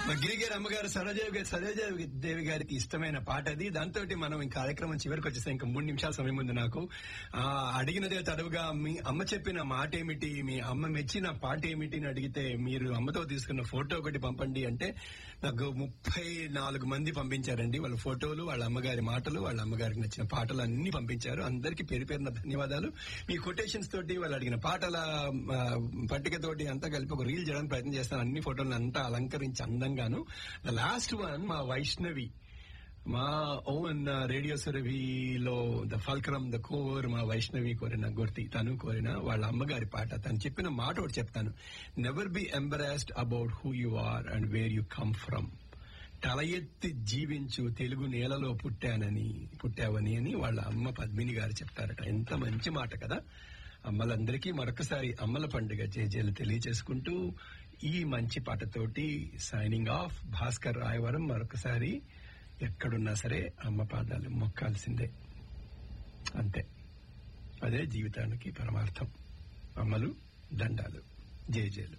మా గిరిగారి అమ్మగారు సరోజాదేవి గారి సరోజాదేవి దేవి గారికి ఇష్టమైన పాట అది దాంతో మనం ఈ కార్యక్రమం చివరికి వచ్చేసాం ఇంకా మూడు నిమిషాల సమయం ఉంది నాకు ఆ అడిగినదే తడవుగా మీ అమ్మ చెప్పిన మాట ఏమిటి మీ అమ్మ మెచ్చిన పాట ఏమిటి అని అడిగితే మీరు అమ్మతో తీసుకున్న ఫోటో ఒకటి పంపండి అంటే నాకు ముప్పై నాలుగు మంది పంపించారండి వాళ్ళ ఫోటోలు వాళ్ళ అమ్మగారి మాటలు వాళ్ళ అమ్మగారికి నచ్చిన పాటలు అన్ని పంపించారు అందరికీ పేరు పేరున ధన్యవాదాలు మీ కొటేషన్స్ తోటి వాళ్ళు అడిగిన పాటల ఆ, పట్టికతోటి అంతా కలిపి ఒక రీల్ చేయడానికి ప్రయత్నం చేస్తాను అన్ని ఫోటోలను అంతా అలంకరించి అందంగాను ద లాస్ట్ వన్ మా వైష్ణవి మా ఓన్ రేడియో సురభిలో ద ఫల్క్రమ్ ద కోర్ మా వైష్ణవి కోరిన గుర్తి తను కోరిన వాళ్ళ అమ్మగారి పాట తను చెప్పిన మాట ఒకటి చెప్తాను never be embarrassed about who you are and where you come from తల ఎత్తి జీవించు తెలుగు నేలలో పుట్టానని పుట్టావని అని వాళ్ళ అమ్మ పద్మిని గారు చెప్తారట ఎంత మంచి మాట కదా అమ్మలందరికీ మరొకసారి అమ్మల పండుగ జేజేలు తెలియజేసుకుంటూ ఈ మంచి పాటతోటి సైనింగ్ ఆఫ్ భాస్కర్ రాయవరం మరొకసారి ఎక్కడున్నా సరే అమ్మ పాదాలు మొక్కాల్సిందే అంతే అదే జీవితానికి పరమార్థం అమ్మలు దండాలు జేజేలు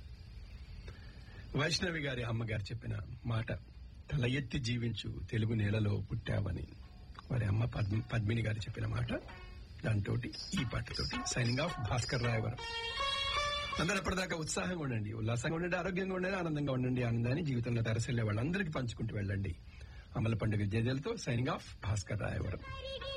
వైష్ణవి గారి అమ్మగారు చెప్పిన మాట తల ఎత్తి జీవించు తెలుగు నేలలో పుట్టావని వారి అమ్మ పద్మ పద్మిని గారు చెప్పిన మాట దాంతో ఈ పాటతోటి సైనింగ్ ఆఫ్ భాస్కర్ రాయవరం అందరూ ఎప్పటిదాకా ఉత్సాహంగా ఉండండి ఉల్లాసంగా ఉండండి ఆరోగ్యంగా ఉండండి ఆనందంగా ఉండండి ఆనందాన్ని జీవితంలో తరసెళ్లే వాళ్ళందరికీ పంచుకుంటూ వెళ్ళండి అమల పండుగ జేజలతో సైనింగ్ ఆఫ్ భాస్కర్ రాయవరం